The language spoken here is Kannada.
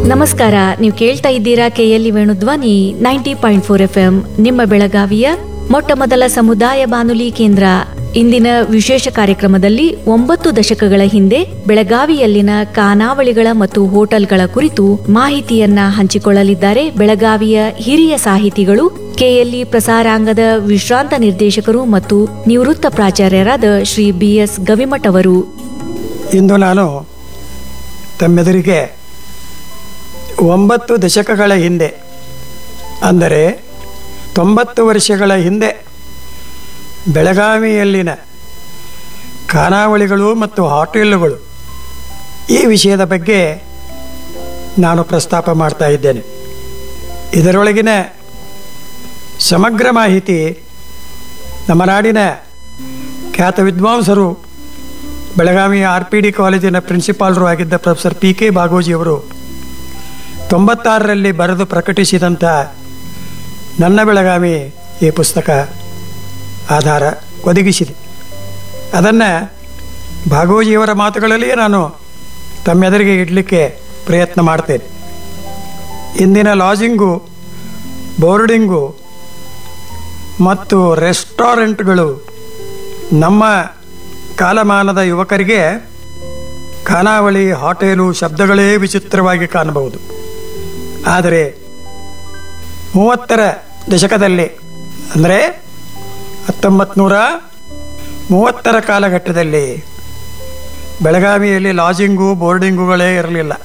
ನಮಸ್ಕಾರ ನೀವು ಕೇಳ್ತಾ ಇದ್ದೀರಾ KLE Venudhwani ninety point four F M ನಿಮ್ಮ ಬೆಳಗಾವಿಯ ಮೊಟ್ಟ ಮೊದಲ ಸಮುದಾಯ ಬಾನುಲಿ ಕೇಂದ್ರ ಇಂದಿನ ವಿಶೇಷ ಕಾರ್ಯಕ್ರಮದಲ್ಲಿ ಒಂಬತ್ತು ದಶಕಗಳ ಹಿಂದೆ ಬೆಳಗಾವಿಯಲ್ಲಿನ ಖಾನಾವಳಿಗಳ ಮತ್ತು ಹೋಟೆಲ್ಗಳ ಕುರಿತು ಮಾಹಿತಿಯನ್ನ ಹಂಚಿಕೊಳ್ಳಲಿದ್ದಾರೆ ಬೆಳಗಾವಿಯ ಹಿರಿಯ ಸಾಹಿತಿಗಳು ಕೆಎಲ್ಇ ಪ್ರಸಾರಾಂಗದ ವಿಶ್ರಾಂತ ನಿರ್ದೇಶಕರು ಮತ್ತು ನಿವೃತ್ತ ಪ್ರಾಚಾರ್ಯರಾದ ಶ್ರೀ ಬಿಎಸ್ ಗವಿಮಠ್ ಅವರು ಇಂದು ನಾನು ತಮ್ಮೆದುರಿಗೆ ಒಂಬತ್ತು ದಶಕಗಳ ಹಿಂದೆ ಅಂದರೆ ತೊಂಬತ್ತು ವರ್ಷಗಳ ಹಿಂದೆ ಬೆಳಗಾವಿಯಲ್ಲಿನ ಖಾನಾವಳಿಗಳು ಮತ್ತು ಹೋಟೆಲುಗಳು ಈ ವಿಷಯದ ಬಗ್ಗೆ ನಾನು ಪ್ರಸ್ತಾಪ ಮಾಡ್ತಾ ಇದ್ದೇನೆ ಇದರೊಳಗಿನ ಸಮಗ್ರ ಮಾಹಿತಿ ನಮ್ಮ ನಾಡಿನ ಖ್ಯಾತ ವಿದ್ವಾಂಸರು ಬೆಳಗಾವಿಯ ಆರ್ ಪಿ ಡಿ ಕಾಲೇಜಿನ ಪ್ರಿನ್ಸಿಪಾಲರು ಆಗಿದ್ದ ಪ್ರೊಫೆಸರ್ ಪಿ ಕೆ ಬಾಗೋಜಿಯವರು ತೊಂಬತ್ತಾರರಲ್ಲಿ ಬರೆದು ಪ್ರಕಟಿಸಿದಂಥ ನನ್ನ ಬೆಳಗಾವಿ ಈ ಪುಸ್ತಕ ಆಧಾರ ಒದಗಿಸಿದೆ ಅದನ್ನು ಭಾಗೋಜಿಯವರ ಮಾತುಗಳಲ್ಲಿಯೇ ನಾನು ತಮ್ಮೆದುರಿಗೆ ಇಡಲಿಕ್ಕೆ ಪ್ರಯತ್ನ ಮಾಡ್ತೇನೆ ಇಂದಿನ ಲಾಜಿಂಗು ಬೋರ್ಡಿಂಗು ಮತ್ತು ರೆಸ್ಟೋರೆಂಟ್ಗಳು ನಮ್ಮ ಕಾಲಮಾನದ ಯುವಕರಿಗೆ ಖಾನಾವಳಿ ಹೋಟೆಲು ಶಬ್ದಗಳೇ ವಿಚಿತ್ರವಾಗಿ ಕಾಣಬಹುದು ಆದರೆ ಮೂವತ್ತರ ದಶಕದಲ್ಲಿ ಅಂದರೆ ಹತ್ತೊಂಬತ್ತು ನೂರ ಮೂವತ್ತರ ಕಾಲಘಟ್ಟದಲ್ಲಿ ಬೆಳಗಾವಿಯಲ್ಲಿ ಲಾಜಿಂಗು ಬೋರ್ಡಿಂಗುಗಳೇ ಇರಲಿಲ್ಲ